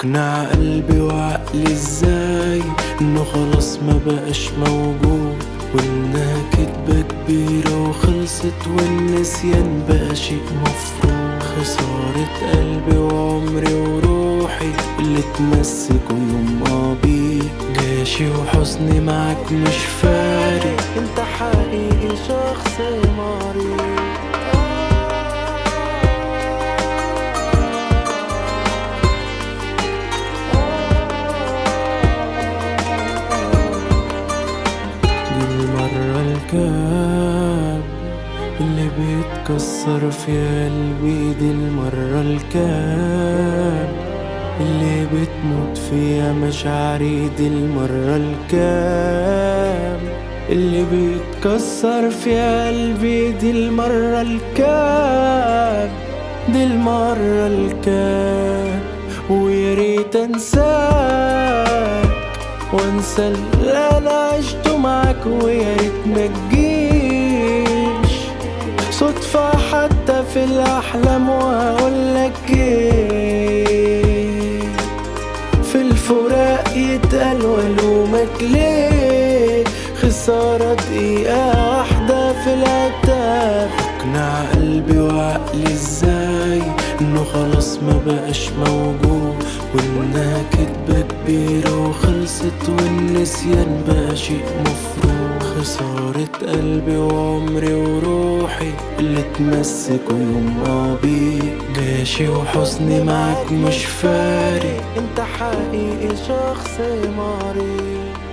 اقنع قلبي وعقلي ازاي انه خلاص ما بقاش موجود وانها كدبة كبيرة وخلصت والنسيان بقى شيء مفروض خسارة قلبي وعمري وروحي اللي اتمسكوا يوم ما بيك جاشي وحزني معاك مش فارق انت حقيقي شخص مريض دي المرة الكام اللي بيتكسر في قلبي دي المرة الكام اللي بتموت فيها مشاعري دي المرة الكام اللي بيتكسر في قلبي دي المرة الكام دي المرة الكام ويا ريت انساك وانسى اللي انا عشته معاك ويا ريت ما تجيش صدفة حتى في الأحلام وهقولك ايه في الفراق يتقال والومك ليه خسارة دقيقة واحدة في العتاب اقنع قلبي وعقلي ازاي انه خلاص ما بقاش موجود وانها كدبة كبيرة وخلصت والنسيان بقى شيء مفروض خسارة قلبي وعمري وروحي اللي اتمسكوا يوم ما بيك جاشي وحزني معاك مش فارق انت حقيقي شخص مريض